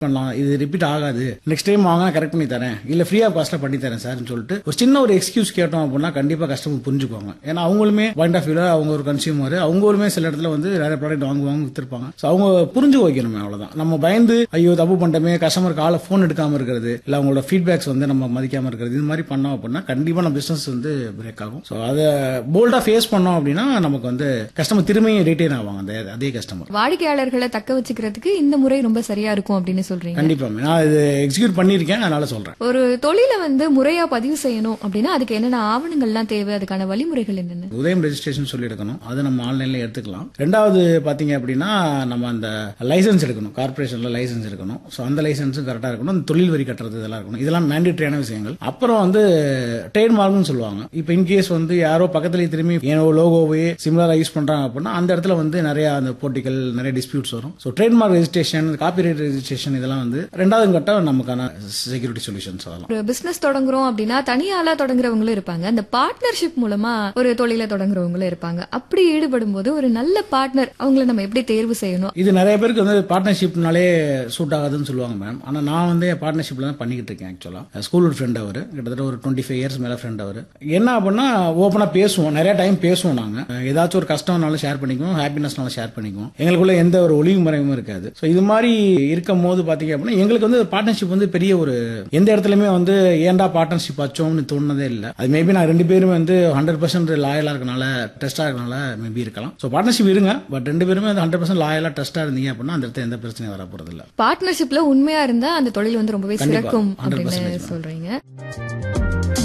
பண்ணலாம் இது ரிப்பீட் ஆகாது நெக்ஸ்ட் டைம் வாங்கினா கரெக்ட் பண்ணி தரேன் இல்ல ஃப்ரீ ஆஃப் காஸ்ட்ல பண்ணி தரேன் சார்னு சொல்லிட்டு ஒரு சின்ன ஒரு எக்ஸ்கியூஸ் கேட்டோம் அப்படின்னா கண்டிப்பா கஸ்டமர் புரிஞ்சுக்குவாங்க ஏன்னா அவங்களுமே பாயிண்ட் ஆஃப் வியூல அவங்க ஒரு கன்சியூமர் அவங்களுமே சில இடத்துல வந்து நிறைய ப்ராடக்ட் வாங்குவாங்க வித்திருப்பாங்க ஸோ அவங்க புரிஞ்சு வைக்கணுமே அவ்வளவுதான் நம்ம பயந்து ஐயோ தப்பு பண்ணிட்டோமே கஸ்டமர் காலை ஃபோன் எடுக்காம இருக்கிறது இல்ல அவங்களோட ஃபீட்பேக்ஸ் வந்து நம்ம மதிக்காம இருக்கிறது இது மாதிரி பண்ணோம் அப்படின்னா கண்டிப்பா நம்ம பிசினஸ் வந்து பிரேக் ஆகும் ஸோ அதை போல்டா ஃபேஸ் பண்ணோம் அப்படின்னா நமக்கு வந்து கஸ்டமர் திரும்பியும் ரீட்டைன் ஆவாங்க அந்த அதே கஸ்டமர் வாடிக்கையாளர்களை தக்க வச்சுக்கிறதுக்கு இந்த முறை ரொம்ப சரியா இருக்கும் அப்படின்னு சொல்றீங்க கண்டிப்பா நான் இது எக்ஸிக்யூட் பண்ணியிருக்கேன் அதனால சொல்றேன் ஒரு தொழிலை வந்து முறையா பதிவு செய்யணும் அப்படின்னா அதுக்கு என்னென்ன ஆவணங்கள்லாம் தேவை அதுக்கான வழிமுறைகள் என்னென்ன உதயம் ரெஜிஸ்ட்ரேஷன் சொல்லி எடுக்கணும் அது நம்ம ஆன்லைன்ல எடுத்துக்கலாம் ரெண்டாவது பாத்தீங்க அப்படின்னா நம்ம அந்த லைசன்ஸ் எடுக்கணும் கார்பரேஷன்ல லைசன்ஸ் எடுக்கணும் ஸோ அந்த லைசன்ஸும் கரெக்டா இருக்கணும் அந்த தொழில் வரி கட்டுறது இதெல்லாம் இருக்கணும் இதெல்லாம் மேண்டேட்டரியான விஷயங்கள் அப்புறம் வந்து ட்ரேட்மார்க்னு சொல்லுவாங்க இப்போ இன்கேஸ் வந்து யாரோ பக்கத்துலேயே திரும்பி ஏனோ லோகோவே சிமிலரா யூஸ் பண்றாங்க அப்படின்னா அந்த இடத்துல வந்து நிறைய அந்த போட்டிகள் நிறைய டிஸ்பியூட்ஸ் வரும் so trademark registration copyright registration இதெல்லாம் வந்து ரெண்டாவது கட்டம் நமக்கான செக்யூரிட்டி சொல்யூஷன்ஸ் அதெல்லாம் ஒரு பிசினஸ் தொடங்குறோம் அப்படின்னா தனியாளா தொடங்குறவங்களும் இருப்பாங்க அந்த பார்ட்னர்ஷிப் மூலமா ஒரு தொழிலை தொடங்குறவங்களும் இருப்பாங்க அப்படி ஈடுபடும் போது ஒரு நல்ல பார்ட்னர் அவங்கள நம்ம எப்படி தேர்வு செய்யணும் இது நிறைய பேருக்கு வந்து பார்ட்னர்ஷிப்னாலே சூட் ஆகாதுன்னு சொல்லுவாங்க மேம் ஆனால் நான் வந்து பார்ட்னர்ஷிப்ல தான் பண்ணிக்கிட்டு இருக்கேன் ஆக்சுவலாக ஸ்கூல் ஃப்ரெண்ட் அவர் கிட்டத்தட்ட ஒரு டுவெண்ட்டி ஃபைவ் இயர்ஸ் மேலே ஃப்ரெண்ட் அவர் என்ன அப்படின்னா ஓப்பனாக பேசுவோம் நிறைய டைம் பேசுவோம் நாங்கள் ஏதாச்சும் ஒரு கஷ்டம்னாலும் ஷேர் பண்ணிக்குவோம் ஹாப்பினஸ்னாலும் ஷேர் பண்ணிக்குவோம் எங்களுக்குள்ள எந்த ஒரு ஒளிவு மறைவும் இருக்காது ஸோ இது மாதிரி இருக்கும் போது பார்த்தீங்க அப்படின்னா எங்களுக்கு வந்து பார்ட்னர்ஷிப் வந்து பெரிய ஒரு எந்த இடத்துலையுமே வந்து ஏன்டா பார்ட்னர்ஷிப் ஆச்சோம்னு தோணுனதே இல்லை அது மேபி நான் ரெண்டு பேருமே வந்து ஹண்ட்ரட் பர்சன்ட் லாயலாக இருக்கனால ட்ரஸ்டாக இருக்கனால மேபி இருக்கலாம் ஸோ பார்ட்னர்ஷிப் இருங்க பட் ரெண்டு பேருமே வந்து ஹண்ட்ரட் பர்சன்ட் லாயலாக ட்ரஸ்டாக இருந்தீங்க அப்படின்னா அந்த இடத்துல எந்த பிரச்சனையும் வர போறது இல்ல பார்ட்னர்ஷிப்ல உண்மையா இருந்தா அந்த தொழில் வந்து ரொம்பவே கண்டிப்பா. சிறக்கும் 100% அப்படின்னு ma'am. சொல்றீங்க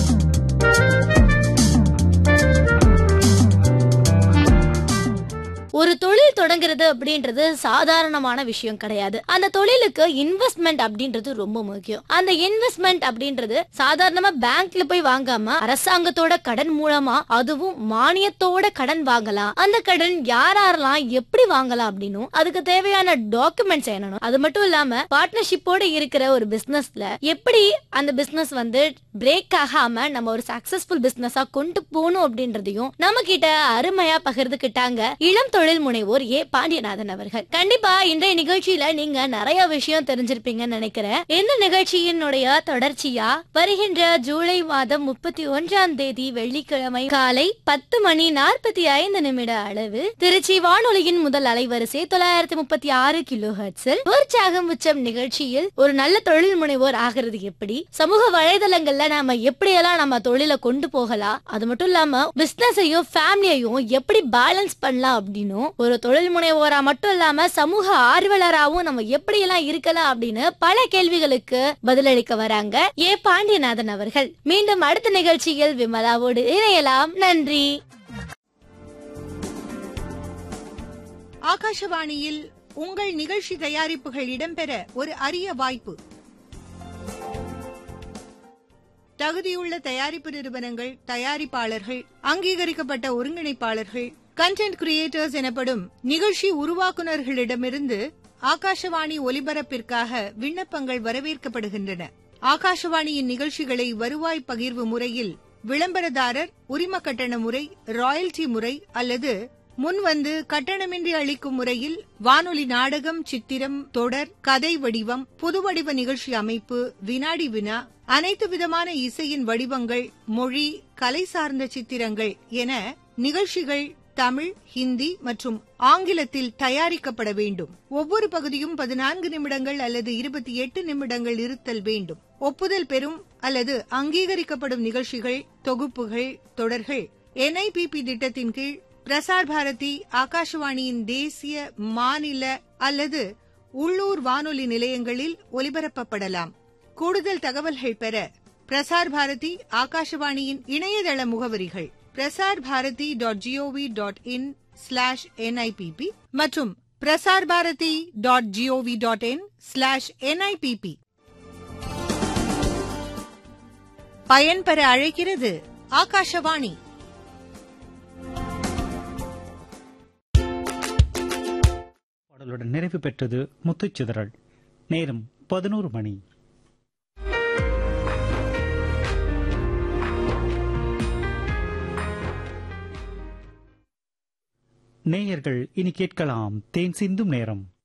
ஒரு தொழில் தொடங்குறது அப்படின்றது சாதாரணமான விஷயம் கிடையாது அந்த தொழிலுக்கு இன்வெஸ்ட்மெண்ட் அப்படின்றது ரொம்ப முக்கியம் அந்த இன்வெஸ்ட்மெண்ட் அப்படின்றது சாதாரணமா பேங்க்ல போய் வாங்காம அரசாங்கத்தோட கடன் மூலமா அதுவும் மானியத்தோட கடன் வாங்கலாம் அந்த கடன் யார் யாரெல்லாம் எப்படி வாங்கலாம் அப்படின்னும் அதுக்கு தேவையான டாக்குமெண்ட்ஸ் என்னணும் அது மட்டும் இல்லாம பார்ட்னர்ஷிப்போட இருக்கிற ஒரு பிசினஸ்ல எப்படி அந்த பிசினஸ் வந்து பிரேக் ஆகாம நம்ம ஒரு சக்சஸ்ஃபுல் பிசினஸா கொண்டு போகணும் அப்படின்றதையும் நம்ம கிட்ட அருமையா பகிர்ந்துக்கிட்டாங்க இளம் தொழில் முனைவோர் ஏ பாண்டியநாதன் அவர்கள் கண்டிப்பா இன்றைய நிகழ்ச்சியில நீங்க நிறைய விஷயம் தெரிஞ்சிருப்பீங்கன்னு நினைக்கிறேன் இந்த நிகழ்ச்சியினுடைய தொடர்ச்சியா வருகின்ற ஜூலை மாதம் முப்பத்தி ஒன்றாம் தேதி வெள்ளிக்கிழமை காலை பத்து மணி நாற்பத்தி ஐந்து நிமிட அளவு திருச்சி வானொலியின் முதல் அலைவரிசை தொள்ளாயிரத்தி முப்பத்தி ஆறு கிலோ ஹெர்ட்ஸில் உற்சாகம் உச்சம் நிகழ்ச்சியில் ஒரு நல்ல தொழில் முனைவோர் ஆகிறது எப்படி சமூக வலைதளங்கள்ல நாம எப்படியெல்லாம் நம்ம தொழிலை கொண்டு போகலாம் அது மட்டும் இல்லாம பிசினஸையும் ஃபேமிலியையும் எப்படி பேலன்ஸ் பண்ணலாம் அப்படின்னும் ஒரு தொழில் முனைவோரா மட்டும் இல்லாம சமூக ஆர்வலராகவும் நம்ம எப்படியெல்லாம் இருக்கலாம் அப்படின்னு பல கேள்விகளுக்கு பதிலளிக்க வராங்க ஏ பாண்டியநாதன் அவர்கள் மீண்டும் அடுத்த நிகழ்ச்சியில் விமலாவோடு இணையலாம் நன்றி ஆகாஷவாணியில் உங்கள் நிகழ்ச்சி தயாரிப்புகள் இடம்பெற ஒரு அரிய வாய்ப்பு தகுதியுள்ள தயாரிப்பு நிறுவனங்கள் தயாரிப்பாளர்கள் அங்கீகரிக்கப்பட்ட ஒருங்கிணைப்பாளர்கள் கண்டென்ட் கிரியேட்டர்ஸ் எனப்படும் நிகழ்ச்சி உருவாக்குநர்களிடமிருந்து ஆகாஷவாணி ஒலிபரப்பிற்காக விண்ணப்பங்கள் வரவேற்கப்படுகின்றன ஆகாஷவாணியின் நிகழ்ச்சிகளை வருவாய் பகிர்வு முறையில் விளம்பரதாரர் உரிம கட்டண முறை ராயல்டி முறை அல்லது முன்வந்து கட்டணமின்றி அளிக்கும் முறையில் வானொலி நாடகம் சித்திரம் தொடர் கதை வடிவம் புதுவடிவ நிகழ்ச்சி அமைப்பு வினாடி வினா அனைத்து விதமான இசையின் வடிவங்கள் மொழி கலை சார்ந்த சித்திரங்கள் என நிகழ்ச்சிகள் தமிழ் ஹிந்தி மற்றும் ஆங்கிலத்தில் தயாரிக்கப்பட வேண்டும் ஒவ்வொரு பகுதியும் பதினான்கு நிமிடங்கள் அல்லது இருபத்தி எட்டு நிமிடங்கள் இருத்தல் வேண்டும் ஒப்புதல் பெறும் அல்லது அங்கீகரிக்கப்படும் நிகழ்ச்சிகள் தொகுப்புகள் தொடர்கள் என்ஐபிபி திட்டத்தின் கீழ் பிரசார் பாரதி ஆகாஷவாணியின் தேசிய மாநில அல்லது உள்ளூர் வானொலி நிலையங்களில் ஒலிபரப்பப்படலாம் கூடுதல் தகவல்கள் பெற பிரசார் பாரதி ஆகாஷவாணியின் இணையதள முகவரிகள் Prasar Bharati dot GOV dot in slash NIBP மற்றும் Prasar Bharati dot GOV dot in slash NIBP பயன்பெற அழைக்கிறது ஆகாஷவாணி பாடலுடன் நிறைவு பெற்றது முத்துச்சிதறல் நேரம் பதினோரு மணி நேயர்கள் இனி கேட்கலாம் தேன் சிந்தும் நேரம்